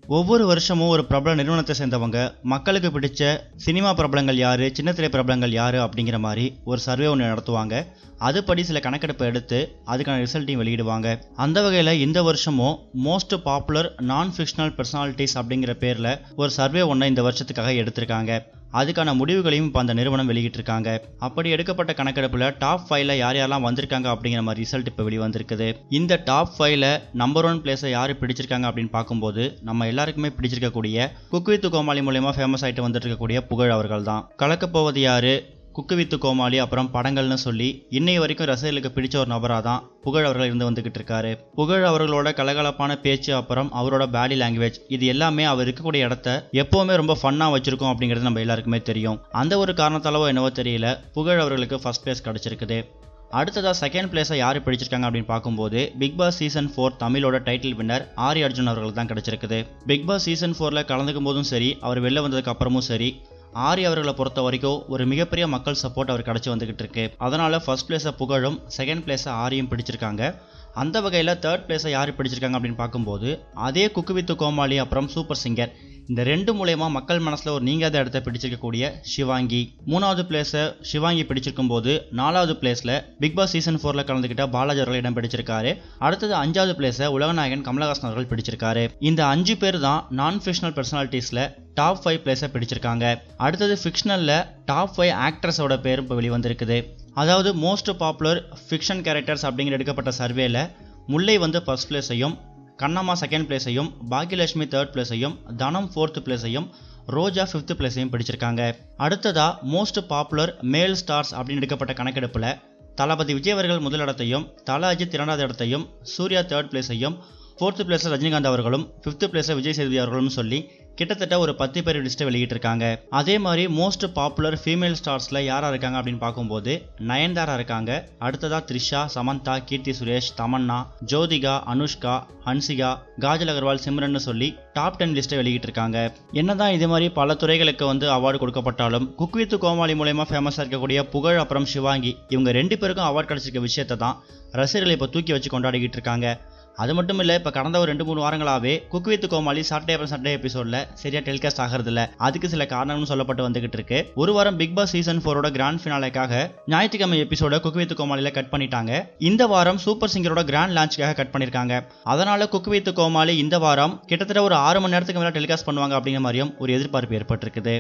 ஒவ்வொரு வருஷமும் ஒரு பிரபல நிறுவனத்தை சேர்ந்தவங்க மக்களுக்கு பிடிச்ச சினிமா பிரபலங்கள் யாரு சின்ன திரை பிரபலங்கள் யாரு அப்படிங்கிற மாதிரி ஒரு சர்வே ஒன்று நடத்துவாங்க அதுபடி சில கணக்கெடுப்பு எடுத்து அதுக்கான ரிசல்ட்டையும் வெளியிடுவாங்க அந்த வகையில் இந்த வருஷமும் most popular non fictional personalities அப்படிங்கிற பேரில் ஒரு சர்வே ஒன்றை இந்த வருஷத்துக்காக எடுத்திருக்காங்க அதுக்கான முடிவுகளையும் இப்போ அந்த நிறுவனம் வெளியிட்டிருக்காங்க அப்படி எடுக்கப்பட்ட கணக்கெடுப்பில் டாப் ஃபைவ்ல யார் யாரெல்லாம் வந்திருக்காங்க அப்படிங்கிற மாதிரி ரிசல்ட் இப்போ வெளிவந்திருக்குது இந்த டாப் ஃபைவ்ல நம்பர் ஒன் பிளேஸை யார் பிடிச்சிருக்காங்க அப்படின்னு பார்க்கும்போது நம்ம எல்லாருக்குமே பிடிச்சிருக்கக்கூடிய குக் வித் கோமாளி மூலயமா ஃபேமஸ் ஆகிட்டு வந்துட்டு இருக்கக்கூடிய புகழ் அவர்கள் தான் கலக்கப் போவது யாரு குக்கு வித்து கோமாளி அப்புறம் படங்கள்னு சொல்லி இன்னைய வரைக்கும் ரசிகர்களுக்கு பிடிச்ச ஒரு நபராக தான் புகழ் அவர்கள் இருந்து வந்துகிட்டு இருக்காரு புகழ் அவர்களோட கலகலப்பான பேச்சு அப்புறம் அவரோட பாடி லாங்குவேஜ் இது எல்லாமே அவர் இருக்கக்கூடிய இடத்த எப்பவுமே ரொம்ப ஃபன்னாக வச்சிருக்கோம் அப்படிங்கிறது நம்ம எல்லாருக்குமே தெரியும் அந்த ஒரு காரணத்தாலவோ என்னவோ தெரியல புகழ் அவர்களுக்கு ஃபர்ஸ்ட் பிளேஸ் கிடைச்சிருக்குது அடுத்ததாக செகண்ட் பிளேஸை யார் பிடிச்சிருக்காங்க அப்படின்னு பார்க்கும்போது பிக் பாஸ் சீசன் ஃபோர் தமிழோட டைட்டில் வின்னர் ஆரி அர்ஜுன் அவர்கள் தான் கிடைச்சிருக்குது பிக் பாஸ் சீசன் ஃபோரில் கலந்துக்கும் போதும் சரி அவர் வெளில வந்ததுக்கு அப்புறமும் சரி ஆரி அவர்களை பொறுத்த வரைக்கும் ஒரு மிகப்பெரிய மக்கள் சப்போர்ட் அவர் கிடச்சி வந்துகிட்டு இருக்கு அதனால ஃபர்ஸ்ட் பிளேஸை புகழும் செகண்ட் பிளேஸை ஆரியும் பிடிச்சிருக்காங்க அந்த வகையில் தேர்ட் பிளேஸை யார் பிடிச்சிருக்காங்க அப்படின்னு பார்க்கும்போது அதே குக்கு வித்து கோமாளி அப்புறம் சூப்பர் சிங்கர் இந்த ரெண்டு மூலயமா மக்கள் மனசில் ஒரு நீங்காத இடத்த பிடிச்சிருக்கக்கூடிய சிவாங்கி மூணாவது பிளேஸை சிவாங்கி பிடிச்சிருக்கும் போது நாலாவது பிளேஸில் பிக் பாஸ் சீசன் ஃபோரில் கலந்துக்கிட்ட பாலாஜி அவர்கள் இடம் பிடிச்சிருக்காரு அடுத்தது அஞ்சாவது பிளேஸை உலகநாயகன் கமலஹாசன் அவர்கள் பிடிச்சிருக்காரு இந்த அஞ்சு பேர் தான் நான் ஃபிக்ஷனல் பர்சனாலிட்டிஸில் டாப் ஃபைவ் பிளேஸை பிடிச்சிருக்காங்க அடுத்தது ஃபிக்ஷனலில் டாப் ஃபைவ் ஆக்ட்ரஸோட பேர் இப்போ வெளிவந்திருக்குது அதாவது மோஸ்ட் பாப்புலர் ஃபிக்ஷன் கேரக்டர்ஸ் அப்படிங்கிற எடுக்கப்பட்ட சர்வேல முல்லை வந்து ஃபர்ஸ்ட் பிளேஸையும் கண்ணம்மா செகண்ட் பிளேஸையும் பாக்யலட்சுமி தேர்ட் பிளேஸையும் தனம் ஃபோர்த் பிளேஸையும் ரோஜா ஃபிஃப்த் பிளேஸையும் பிடிச்சிருக்காங்க அடுத்ததா மோஸ்ட் பாப்புலர் மேல் ஸ்டார்ஸ் அப்படின்னு எடுக்கப்பட்ட கணக்கெடுப்பில் தளபதி விஜய் அவர்கள் முதலிடத்தையும் தல அஜித் இரண்டாவது இடத்தையும் சூர்யா தேர்ட் பிளேஸையும் ஃபோர்த்து பிளேஸில் ரஜினிகாந்த் அவர்களும் ஃபிஃப்த்து பிளேஸில் விஜய் சேதுபதி அவர்களும் சொல்லி கிட்டத்தட்ட ஒரு பத்து பேர் லிஸ்ட்டை வெளியிட்டிருக்காங்க அதே மாதிரி மோஸ்ட் பாப்புலர் ஃபீமேல் ஸ்டார்ஸில் யாராக இருக்காங்க அப்படின்னு பார்க்கும்போது நயன்தாரா இருக்காங்க அடுத்ததா த்ரிஷா சமந்தா கீர்த்தி சுரேஷ் தமன்னா ஜோதிகா அனுஷ்கா ஹன்சிகா காஜல் அகர்வால் சிம்ரன்னு சொல்லி டாப் டென் லிஸ்ட்டை வெளியிட்டிருக்காங்க என்னதான் இது மாதிரி பல துறைகளுக்கு வந்து அவார்டு கொடுக்கப்பட்டாலும் குக் வித் கோமாளி மூலயமா ஃபேமஸாக இருக்கக்கூடிய புகழ் அப்புறம் சிவாங்கி இவங்க ரெண்டு பேருக்கும் அவார்டு கிடைச்சிருக்க விஷயத்தை தான் ரசிகர்கள் இப்போ தூக்கி வச்சு கொண்டாடிக்கிட்டு இருக்காங்க அது மட்டும் இல்லை இப்போ கடந்த ஒரு ரெண்டு மூணு வாரங்களாகவே குக் வித் கோமாளி சாட்டர்டே அப்புறம் சண்டே எபிசோடில் சரியாக டெலிகாஸ்ட் ஆகிறது இல்லை அதுக்கு சில காரணம்னு சொல்லப்பட்டு வந்துகிட்டு இருக்கு ஒரு வாரம் பிக் பாஸ் சீசன் ஃபோரோட கிராண்ட் ஃபினாலேக்காக ஞாயிற்றுக்கிழமை எபிசோட குக் வித் கோமாளியில் கட் பண்ணிட்டாங்க இந்த வாரம் சூப்பர் சிங்கரோட கிராண்ட் லான்ச்சுக்காக கட் பண்ணியிருக்காங்க அதனால குக் வித் கோமாளி இந்த வாரம் கிட்டத்தட்ட ஒரு ஆறு மணி நேரத்துக்கு மேலே டெலிகாஸ்ட் பண்ணுவாங்க அப்படிங்கிற மாதிரியும் ஒரு எதிர்பார்ப்பு ஏற்பட்டிருக்குது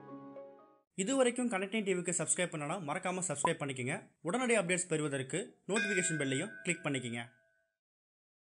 இது வரைக்கும் கனெக்டிங் டிவிக்கு சப்ஸ்கிரைப் பண்ணனா மறக்காமல் சப்ஸ்கிரைப் பண்ணிக்கங்க உடனடி அப்டேட்ஸ் பெறுவதற்கு நோட்டிஃபிகேஷன் பெல்லையும் கிளிக் பண்ணிக்கங்க